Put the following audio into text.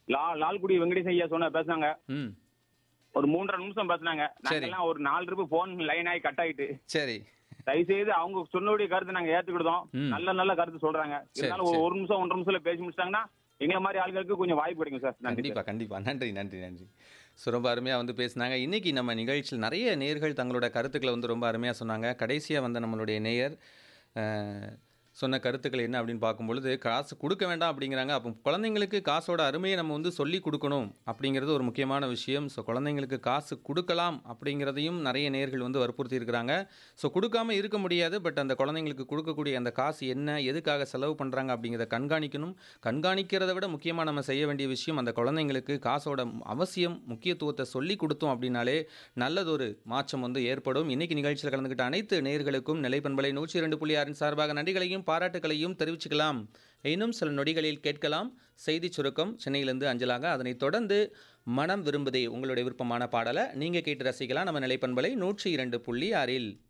லா லால்குடி வெங்கடேஷ் ஐயா சொன்ன பேசுனாங்க ம் ஒரு மூன்றரை நிமிஷம் பேசுனாங்க சரி. நாங்கெல்லாம் ஒரு நாலு ரூபாய் போன் லைன் ஆகி கட் ஆயிட்டு சரி தயவு செய்து அவங்க சொன்னபடிய கருத்து நாங்க ஏத்துக்கிட்டோம் ம். நல்ல நல்ல கருத்து சொல்றாங்க இருந்தாலும் ஒரு சரி. ஒரு நிமிஷம் ஒன்றரை நிமிஷத்துல பேசி முடிச்சிட்டாங்கன்னா எங்களை மாதிரி ஆளுகளுக்கு கொஞ்சம் வாய்ப்பு கிடைக்கும் சார் நன்றி கண்டிப்பா கண்டிப்பா நன்றி நன்றி நன்றி ஸோ ரொம்ப அருமையாக வந்து பேசினாங்க இன்னைக்கு நம்ம நிகழ்ச்சியில் நிறைய நேயர்கள் தங்களோட கருத்துக்களை வந்து ரொம்ப அருமையாக சொன்னாங்க கடைசியாக வந்த நம்மளுடைய நேயர் அஹ், சொன்ன கருத்துக்கள் என்ன அப்படின்னு பார்க்கும்பொழுது காசு கொடுக்க வேண்டாம் அப்படிங்கிறாங்க அப்போ குழந்தைங்களுக்கு காசோட அருமையை நம்ம வந்து சொல்லி கொடுக்கணும் அப்படிங்கிறது ஒரு முக்கியமான விஷயம் ஸோ குழந்தைங்களுக்கு காசு கொடுக்கலாம் அப்படிங்கிறதையும் நிறைய நேயர்கள் வந்து வற்புறுத்தி இருக்கிறாங்க ஸோ கொடுக்காம இருக்க முடியாது பட் அந்த குழந்தைங்களுக்கு கொடுக்கக்கூடிய அந்த காசு என்ன எதுக்காக செலவு பண்ணுறாங்க அப்படிங்கிறத கண்காணிக்கணும் கண்காணிக்கிறத விட முக்கியமாக நம்ம செய்ய வேண்டிய விஷயம் அந்த குழந்தைங்களுக்கு காசோட அவசியம் முக்கியத்துவத்தை சொல்லி கொடுத்தோம் அப்படின்னாலே நல்லதொரு மாற்றம் வந்து ஏற்படும் இன்னைக்கு நிகழ்ச்சியில் கலந்துக்கிட்ட அனைத்து நேயர்களுக்கும் நிலைப்பண்பலை நூற்றி இரண்டு புள்ளி ஆறின் சார்பாக நன்றிகளையும் பாராட்டுகளையும் தெரிவிச்சுக்கலாம் இன்னும் சில நொடிகளில் கேட்கலாம் செய்தி சுருக்கம் சென்னையிலிருந்து அஞ்சலாக அதனைத் தொடர்ந்து மனம் விரும்புதே உங்களுடைய விருப்பமான பாடலை நீங்கள் கேட்டு ரசிக்கலாம் நம்ம நிலைப்பண்பலை நூற்றி இரண்டு புள்ளி ஆறில்